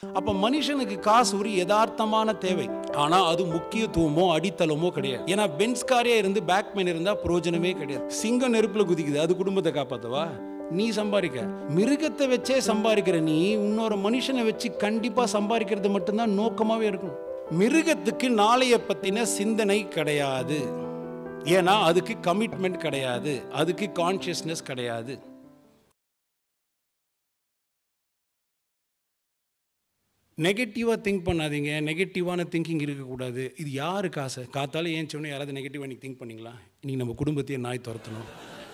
அப்ப மனுஷனுக்கு காசு ஒரு யதார்த்தமான தேவை ஆனா அது முக்கியத்துவமோ அடித்தளமோ கிடையாது ஏன்னா பென்ஸ் காரே இருந்து பேக்மேன் இருந்தா பிரயோஜனமே கிடையாது சிங்கம் நெருப்புல குதிக்குது அது குடும்பத்தை காப்பாத்தவா நீ சம்பாதிக்க மிருகத்தை வச்சே சம்பாதிக்கிற நீ இன்னொரு மனுஷனை வச்சு கண்டிப்பா சம்பாதிக்கிறது மட்டும்தான் நோக்கமாவே இருக்கணும் மிருகத்துக்கு நாளைய பத்தின சிந்தனை கிடையாது ஏன்னா அதுக்கு கமிட்மெண்ட் கிடையாது அதுக்கு கான்சியஸ்னஸ் கிடையாது நெகட்டிவாக திங்க் பண்ணாதீங்க நெகட்டிவான திங்கிங் இருக்கக்கூடாது இது யாரு காசை காத்தால ஏன் சொன்ன யாராவது நெகட்டிவாக நீங்கள் திங்க் பண்ணீங்களா இன்றைக்கி நம்ம குடும்பத்தையே நாய் துரத்தணும்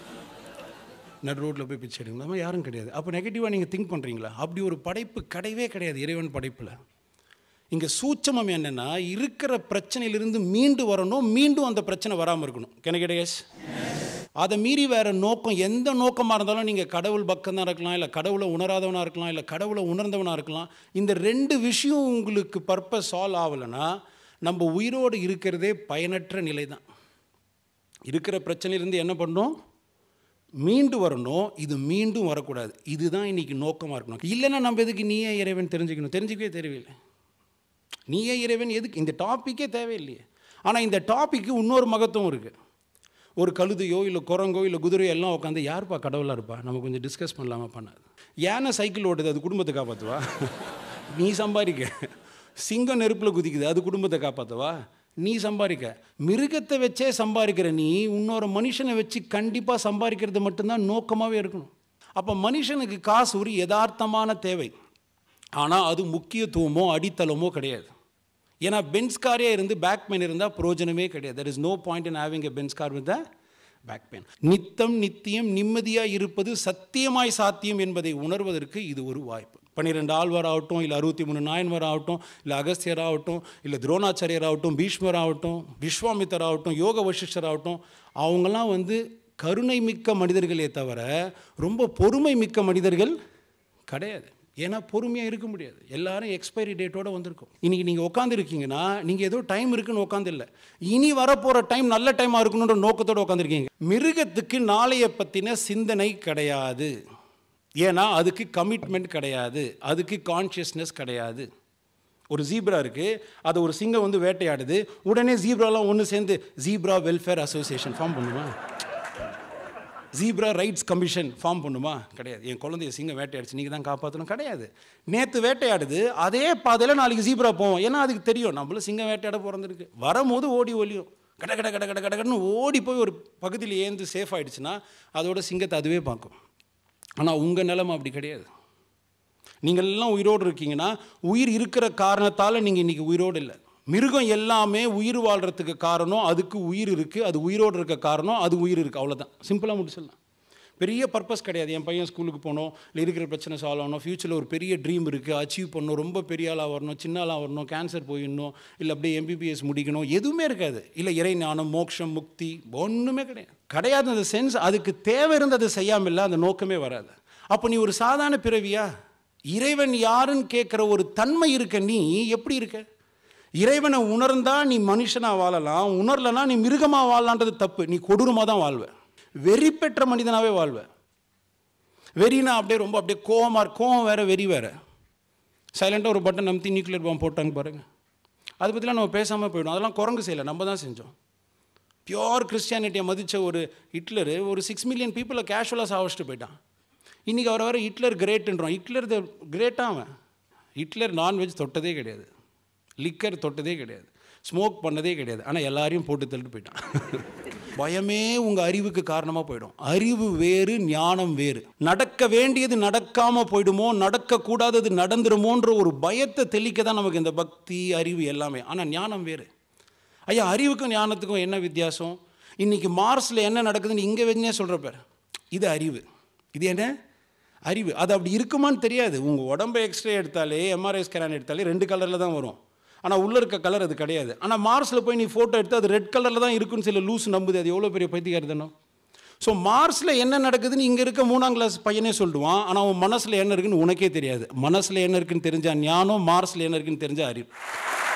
நடு ரோட்டில் போய் பிச்சை எடுங்க நம்ம யாரும் கிடையாது அப்போ நெகட்டிவாக நீங்கள் திங்க் பண்ணுறீங்களா அப்படி ஒரு படைப்பு கிடையவே கிடையாது இறைவன் படைப்பில் இங்கே சூட்சமம் என்னென்னா இருக்கிற பிரச்சனையிலிருந்து மீண்டு வரணும் மீண்டும் அந்த பிரச்சனை வராமல் இருக்கணும் கெனகடேஷ் அதை மீறி வேறு நோக்கம் எந்த நோக்கமாக இருந்தாலும் நீங்கள் கடவுள் பக்கம் தான் இருக்கலாம் இல்லை கடவுளை உணராதவனாக இருக்கலாம் இல்லை கடவுளை உணர்ந்தவனாக இருக்கலாம் இந்த ரெண்டு விஷயம் உங்களுக்கு பர்பஸ் சால்வ் ஆகலைன்னா நம்ம உயிரோடு இருக்கிறதே பயனற்ற நிலை தான் இருக்கிற பிரச்சனையிலேருந்து என்ன பண்ணணும் மீண்டு வரணும் இது மீண்டும் வரக்கூடாது இதுதான் இன்னைக்கு நோக்கமாக இருக்கணும் இல்லைன்னா நம்ம எதுக்கு நீயே இறைவன் தெரிஞ்சுக்கணும் தெரிஞ்சுக்கவே தெரியவில்லை நீயே இறைவன் எதுக்கு இந்த டாப்பிக்கே தேவையில்லையே ஆனால் இந்த டாப்பிக்கு இன்னொரு மகத்துவம் இருக்குது ஒரு கழுதையோ இல்லை குரங்கோ இல்லை குதிரையோ எல்லாம் உட்காந்து யாருப்பா கடவுளாக இருப்பா நம்ம கொஞ்சம் டிஸ்கஸ் பண்ணலாமா பண்ணாது யானை சைக்கிள் ஓட்டுது அது குடும்பத்தை காப்பாற்றுவா நீ சம்பாதிக்க சிங்கம் நெருப்பில் குதிக்குது அது குடும்பத்தை காப்பாற்றவா நீ சம்பாதிக்க மிருகத்தை வச்சே சம்பாதிக்கிற நீ இன்னொரு மனுஷனை வச்சு கண்டிப்பாக சம்பாதிக்கிறது மட்டும்தான் நோக்கமாகவே இருக்கணும் அப்போ மனுஷனுக்கு காசு ஒரு யதார்த்தமான தேவை ஆனால் அது முக்கியத்துவமோ அடித்தளமோ கிடையாது ஏன்னா பென்ஸ் காரே இருந்து பேக் பெயின் இருந்தால் பிரயோஜனமே கிடையாது there is no point in having a Benz car with back pain நித்தம் நித்தியம் நிம்மதியாக இருப்பது சத்தியமாய் சாத்தியம் என்பதை உணர்வதற்கு இது ஒரு வாய்ப்பு பன்னிரெண்டு ஆழ்வார் ஆகட்டும் இல்லை அறுபத்தி மூணு நாயன்வர் ஆகட்டும் இல்லை அகஸ்தியர் ஆகட்டும் இல்லை துரோணாச்சாரியர் ஆகட்டும் பீஷ்மர் ஆகட்டும் விஸ்வாமித்தர் ஆகட்டும் யோக வசிஷ்டர் ஆகட்டும் அவங்கெல்லாம் வந்து கருணை மிக்க மனிதர்களே தவிர ரொம்ப பொறுமை மிக்க மனிதர்கள் கிடையாது ஏன்னா பொறுமையாக இருக்க முடியாது எல்லாரும் எக்ஸ்பைரி டேட்டோட வந்திருக்கும் இன்றைக்கி நீங்கள் உட்காந்துருக்கீங்கன்னா நீங்கள் ஏதோ டைம் இருக்குன்னு உட்காந்து இல்லை இனி வரப்போகிற டைம் நல்ல டைமாக இருக்கணுன்ற நோக்கத்தோடு உட்காந்துருக்கீங்க மிருகத்துக்கு நாளைய பற்றின சிந்தனை கிடையாது ஏன்னா அதுக்கு கமிட்மெண்ட் கிடையாது அதுக்கு கான்ஷியஸ்னஸ் கிடையாது ஒரு ஜீப்ரா இருக்குது அதை ஒரு சிங்கம் வந்து வேட்டையாடுது உடனே ஜீப்ராலாம் ஒன்று சேர்ந்து ஜீப்ரா வெல்ஃபேர் அசோசியேஷன் ஃபார்ம் பண்ணுமா ஜீப்ரா ரைட்ஸ் கமிஷன் ஃபார்ம் பண்ணுமா கிடையாது என் குழந்தைய சிங்கம் வேட்டையாடுச்சு நீங்கள் தான் காப்பாற்றணும் கிடையாது நேற்று வேட்டையாடுது அதே பாதையில் நாளைக்கு ஜீப்ரா போவோம் ஏன்னா அதுக்கு தெரியும் நம்மளும் சிங்கம் வேட்டையாட பிறந்திருக்கு வரும்போது ஓடி ஒலியும் கட கட கட கட கட கடன்னு ஓடி போய் ஒரு பகுதியில் ஏந்து சேஃப் ஆகிடுச்சுன்னா அதோட சிங்கத்தை அதுவே பார்க்கும் ஆனால் உங்கள் நிலைமை அப்படி கிடையாது நீங்கள் எல்லாம் உயிரோடு இருக்கீங்கன்னா உயிர் இருக்கிற காரணத்தால் நீங்கள் இன்றைக்கி உயிரோடு இல்லை மிருகம் எல்லாமே உயிர் வாழ்கிறதுக்கு காரணம் அதுக்கு உயிர் இருக்குது அது உயிரோடு இருக்க காரணம் அது உயிர் இருக்குது அவ்வளோதான் சிம்பிளாக முடிச்சிடலாம் பெரிய பர்பஸ் கிடையாது என் பையன் ஸ்கூலுக்கு போகணும் இல்லை இருக்கிற பிரச்சனை சால்வ் ஆகணும் ஃப்யூச்சரில் ஒரு பெரிய ட்ரீம் இருக்குது அச்சீவ் பண்ணணும் ரொம்ப பெரிய ஆளாக வரணும் சின்ன ஆளாக வரணும் கேன்சர் போயிடணும் இல்லை அப்படியே எம்பிபிஎஸ் முடிக்கணும் எதுவுமே இருக்காது இல்லை இறை ஞானம் மோட்சம் முக்தி ஒன்றுமே கிடையாது கிடையாது அந்த சென்ஸ் அதுக்கு தேவை இருந்து அதை செய்யாமல் இல்லை அந்த நோக்கமே வராது அப்போ நீ ஒரு சாதாரண பிறவியா இறைவன் யாருன்னு கேட்குற ஒரு தன்மை இருக்க நீ எப்படி இருக்க இறைவனை உணர்ந்தா நீ மனுஷனாக வாழலாம் உணரலனா நீ மிருகமாக வாழலான்றது தப்பு நீ கொடூரமாக தான் வாழ்வ வெறி பெற்ற மனிதனாகவே வாழ்வ வெறினா அப்படியே ரொம்ப அப்படியே கோவமாக கோவம் வேற வெறி வேற சைலண்ட்டாக ஒரு பட்டன் நம்பி நியூக்ளியர் பாம்பு போட்டாங்க பாருங்க அதை பற்றிலாம் நம்ம பேசாமல் போயிடும் அதெல்லாம் குரங்கு செய்யலை நம்ம தான் செஞ்சோம் பியோர் கிறிஸ்டியானிட்டியை மதித்த ஒரு ஹிட்லரு ஒரு சிக்ஸ் மில்லியன் பீப்புளை கேஷுவலாக சாவச்சிட்டு போயிட்டான் இன்றைக்கி அவர் வர ஹிட்லர் கிரேட்டுன்றோம் ஹிட்லர் த கிரேட்டாக அவன் ஹிட்லர் நான்வெஜ் தொட்டதே கிடையாது லிக்கர் தொட்டதே கிடையாது ஸ்மோக் பண்ணதே கிடையாது ஆனால் எல்லாரையும் போட்டு தள்ளிட்டு போயிட்டான் பயமே உங்கள் அறிவுக்கு காரணமாக போயிடும் அறிவு வேறு ஞானம் வேறு நடக்க வேண்டியது நடக்காமல் போயிடுமோ நடக்கக்கூடாதது நடந்துருமோன்ற ஒரு பயத்தை தெளிக்க தான் நமக்கு இந்த பக்தி அறிவு எல்லாமே ஆனால் ஞானம் வேறு ஐயா அறிவுக்கும் ஞானத்துக்கும் என்ன வித்தியாசம் இன்றைக்கி மார்ஸில் என்ன நடக்குதுன்னு இங்கே வச்சுனே சொல்கிற பேர் இது அறிவு இது என்ன அறிவு அது அப்படி இருக்குமான்னு தெரியாது உங்கள் உடம்பை எக்ஸ்ரே எடுத்தாலே எம்ஆர்ஐ ஸ்கேன் எடுத்தாலே ரெண்டு கலரில் தான் வரும் ஆனால் உள்ளே இருக்க கலர் அது கிடையாது ஆனால் மார்ஸில் போய் நீ ஃபோட்டோ எடுத்து அது ரெட் கலரில் தான் இருக்குன்னு சில லூஸ் நம்புது அது எவ்வளோ பெரிய பைத்தியக்காரதனம் ஸோ மார்ஸில் என்ன நடக்குதுன்னு இங்கே இருக்க மூணாம் கிளாஸ் பையனே சொல்லுவான் ஆனால் அவன் மனசில் என்ன இருக்குன்னு உனக்கே தெரியாது மனசில் என்ன இருக்குன்னு தெரிஞ்சா ஞானம் மார்ஸில் என்ன இருக்குன்னு தெரிஞ்சா அறிவு